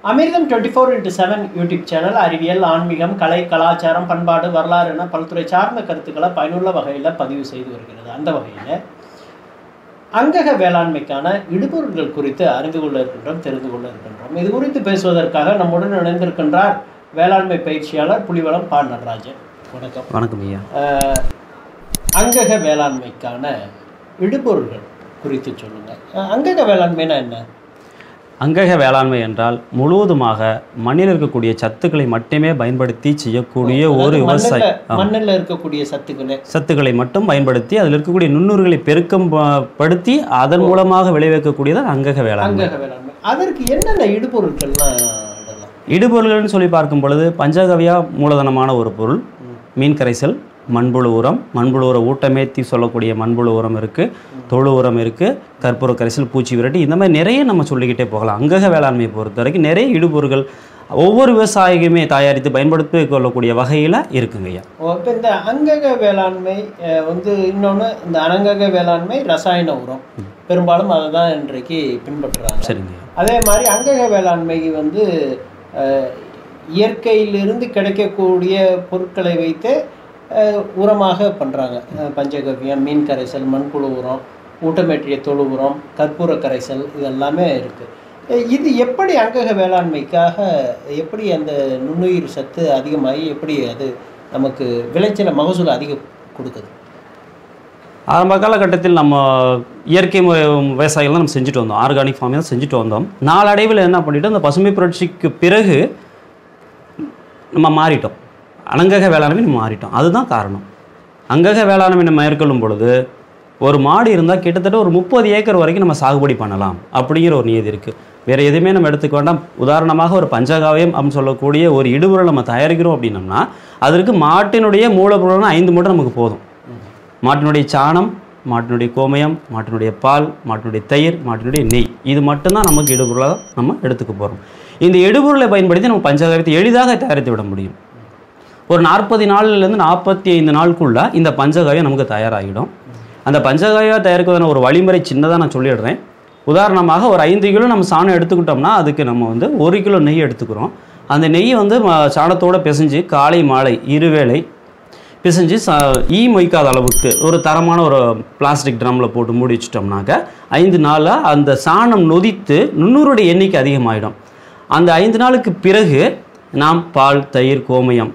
அமிர்தம் twenty four into seven YouTube channel அறிவியல் ஆன்மீகம் கலை கலாச்சாரம் பண்பாடு வரலாறு என பல்துறை சார்ந்த கருத்துக்களை பயனுள்ள வகையில் பதிவு செய்து வருகிறது அந்த வகையில் அங்கக வேளாண்மைக்கான இடுபொருட்கள் குறித்து அறிந்து கொள்ள இருக்கின்றோம் தெரிந்து கொள்ள இருக்கின்றோம் இது குறித்து பேசுவதற்காக நம்முடன் இணைந்திருக்கின்றார் வேளாண்மை பயிற்சியாளர் புலிவளம் பா நடராஜன் வணக்கம் வணக்கம் ஐயா அஹ், அங்கக வேளாண்மைக்கான இடுபொருள்கள் குறித்து சொல்லுங்க அஹ், அங்கக வேளாண்மைனா என்ன அங்கக வேளாண்மை என்றால் முழுவதுமாக மண்ணில் இருக்கக்கூடிய சத்துக்களை மட்டுமே பயன்படுத்தி செய்யக்கூடிய ஒரு அதாவது விவசாயி மண்ணுல- ஆமா. மண்ணுல இருக்கக்கூடிய சத்துக்களே சத்துக்களை மட்டும் பயன்படுத்தி அதில் இருக்கக்கூடிய நுண்ணுறுகளை பெருக்கம் ப- படுத்தி அதன் மூலமாக விளைவிக்கக்கூடியது அங்கக வேளாண்மை அங்கக வேளாண்மை அதற்கு என்னென்ன இடுபொருட்கள்லாம் இடலாம் இடுபொருள்கள்னு சொல்லி பார்க்கும் பொழுது பஞ்சகவியா மூலதனமான ஒரு பொருள் மீன் கரைசல் மண்புழு உரம் மண்புழு உர ஊட்டமேத்தி சொல்லக்கூடிய மண்புழு உரம் இருக்குது தொழு உரம் இருக்குது கற்பூர கரைசல் பூச்சி விரட்டி இந்த மாதிரி நிறைய நம்ம சொல்லிக்கிட்டே போகலாம் அங்கக வேளாண்மையை பொறுத்த வரைக்கும் நிறைய இடுபொருள்கள் ஒவ்வொரு விவசாயியுமே தயாரித்து பயன்படுத்தி கொள்ளக்கூடிய வகையில் இருக்குங்க ஐயா இப்போ இந்த அங்கக வேளாண்மை அஹ், வந்து இன்னொன்று இந்த அனங்கக வேளாண்மை ரசாயன உரம் பெரும்பாலும் அதை தான் இன்றைக்கு பின்பற்றுறாங்க சரிங்க ஐயா அதே மாதிரி அங்கக வேளாண்மை வந்து அஹ், இயற்கையிலிருந்து கிடைக்கக்கூடிய பொருட்களை வைத்து அஹ், உரமாக பண்ணுறாங்க பஞ்சகவ்யம் மீன் கரைசல் மண்புழு உரம் ஊட்டமேற்றிய தொழு உரம் கற்பூர கரைசல் இதெல்லாமே இருக்குது இது எப்படி அங்கக வேளாண்மைக்காக எப்படி அந்த நுண்ணுயிர் சத்து அதிகமாகி எப்படி அது நமக்கு விளைச்சல மகசூல் அதிகம் கொடுக்குது ஆரம்ப காலகட்டத்தில் நம்ம இயற்கை முறை விவசாயிகள் தான் நம்ம செஞ்சுட்டு வந்தோம் ஆர்கானிக் ஃபார்மிங் தான் செஞ்சுட்டு வந்தோம் நாளடைவில் என்ன பண்ணிட்டோம் அந்த பசுமை புரட்சிக்கு பிறகு நம்ம மாறிட்டோம் அலங்கக வேளாண்மை நம்ம மாறிட்டோம் அதுதான் காரணம் அங்கக வேளாண்மை நம்ம மேற்கொள்ளும் பொழுது ஒரு மாடு இருந்தால் கிட்டத்தட்ட ஒரு முப்பது ஏக்கர் வரைக்கும் நம்ம சாகுபடி பண்ணலாம் அப்படிங்கிற ஒரு நியதி இருக்குது வேறு எதுவுமே நம்ம எடுத்துக்க வேண்டாம் உதாரணமாக ஒரு பஞ்சகாவியம் அப்படின்னு சொல்லக்கூடிய ஒரு இடுபொருள் நம்ம தயாரிக்கிறோம் அப்படின்னம்னா அதற்கு மாட்டினுடைய மூலப்பொருள்னா ஐந்து மூட்டை நமக்கு போதும் மாட்டினுடைய சாணம் மாட்டினுடைய கோமயம் மாட்டினுடைய பால் மாட்டினுடைய தயிர் மாட்டினுடைய நெய் இது மட்டும்தான் நமக்கு இடுபொருளாக நம்ம எடுத்துக்க போகிறோம் இந்த இடுபொருளை பயன்படுத்தி நம்ம பஞ்சகாவியத்தை எளிதாக தயாரித்து விட முடியும் ஒரு நாற்பது நாள்லேருந்து நாற்பத்தி ஐந்து நாளுக்குள்ள இந்த பஞ்சகாவியம் நமக்கு தயாராகிடும் அந்த பஞ்சகாவியா தயாரிக்கிறதான ஒரு வழிமுறை சின்னதாக நான் சொல்லிடுறேன் உதாரணமாக ஒரு ஐந்து கிலோ நம்ம சாணம் எடுத்துக்கிட்டோம்னா அதுக்கு நம்ம வந்து ஒரு கிலோ நெய் எடுத்துக்கிறோம் அந்த நெய்யை வந்து ம- சாணத்தோட பிசைஞ்சு காலை மாலை இருவேளை பிசைஞ்சு ச ஈ மொய்க்காத அளவுக்கு ஒரு தரமான ஒரு பிளாஸ்டிக் ட்ரம்மில் போட்டு மூடி வச்சிட்டோம்னாக்க ஐந்து நாளில் அந்த சாணம் நொதித்து நுண்ணூறுடைய எண்ணிக்கை அதிகமாகிடும் அந்த ஐந்து நாளுக்கு பிறகு நாம் பால் தயிர் கோமயம்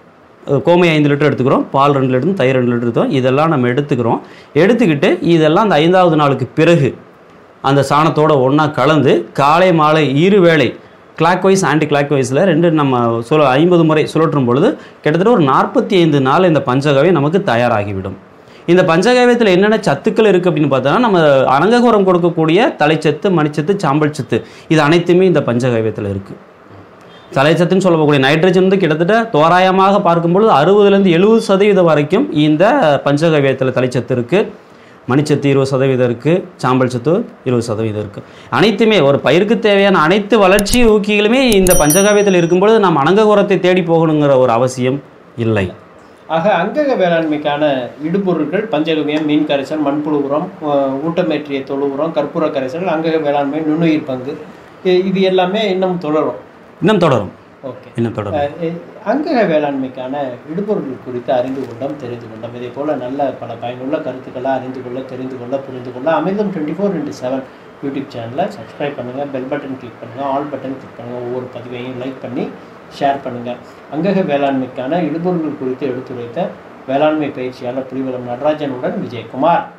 அஹ் கோமயம் ஐந்து லிட்டர் எடுத்துக்கிறோம் பால் ரெண்டு லிட்டர் தயிர் ரெண்டு லிட்டர் எடுத்துக்கிறோம் இதெல்லாம் நம்ம எடுத்துக்கிறோம் எடுத்துக்கிட்டு இதெல்லாம் அந்த ஐந்தாவது நாளுக்கு பிறகு அந்த சாணத்தோட ஒன்றா கலந்து காலை மாலை இரு வேளை கிளாக் வைஸ் ஆன்டி கிளாக் வைஸில் ரெண்டு நம்ம சுழ ஐம்பது முறை சுழற்றும் பொழுது கிட்டத்தட்ட ஒரு நாற்பத்தி ஐந்து நாள் இந்த பஞ்சகவை நமக்கு தயாராகிவிடும் இந்த பஞ்சகாவியத்தில் என்னென்ன சத்துக்கள் இருக்குது அப்படின்னு பார்த்தோன்னா நம்ம அனங்ககுரம் கொடுக்கக்கூடிய தலைச்சத்து மணிச்சத்து சாம்பல் சத்து இது அனைத்துமே இந்த பஞ்சகாவியத்தில் இருக்குது தலைச்சத்துன்னு சொல்லக்கூடிய நைட்ரஜன் வந்து கிட்டத்தட்ட தோராயமாக பார்க்கும்பொழுது அறுபதுலேருந்து எழுபது சதவீதம் வரைக்கும் இந்த பஞ்சகவியத்தில் தலைச்சத்து இருக்குது மணிச்சத்து இருபது சதவீதம் இருக்குது சாம்பல் சத்து இருபது சதவீதம் இருக்குது அனைத்துமே ஒரு பயிருக்கு தேவையான அனைத்து வளர்ச்சி ஊக்கிகளுமே இந்த பஞ்சகாவியத்தில் இருக்கும்பொழுது நாம் அனங்ககுரத்தை தேடி போகணுங்கிற ஒரு அவசியம் இல்லை ஆக அங்கக வேளாண்மைக்கான இடுபொருட்கள் பஞ்சகவியம் மீன் கரைசல் மண்புழு உரம் அஹ், ஊட்டமேற்றிய தொழு உரம் கற்பூர கரைசல் அங்கக வேளாண்மை நுண்ணுயிர் பங்கு இ- இது எல்லாமே இன்னும் தொடரும் இன்னும் தொடரும் ஓகே இன்னும் தொடரும் அஹ், இ- அங்கக வேளாண்மைக்கான இடுபொருட்கள் குறித்து அறிந்து கொண்டோம் தெரிந்து கொண்டோம் இதே போல நல்ல பல பயனுள்ள கருத்துக்களை அறிந்து கொள்ள தெரிந்து கொள்ள புரிந்து கொள்ள Amirtham twenty four into seven YouTube சேனலை சப்ஸ்கிரைப் பண்ணுங்கள் பெல் பட்டன் கிளிக் பண்ணுங்கள் ஆல் பட்டன் கிளிக் பண்ணுங்கள் ஒவ்வொரு பதிவையும் லைக் பண்ணி ஷேர் பண்ணுங்கள் அங்கக வேளாண்மைக்கான இடுபொருட்கள் குறித்து எடுத்துரைத்த வேளாண்மை பயிற்சியாளர் புலிவலம் நடராஜனுடன் விஜயகுமார்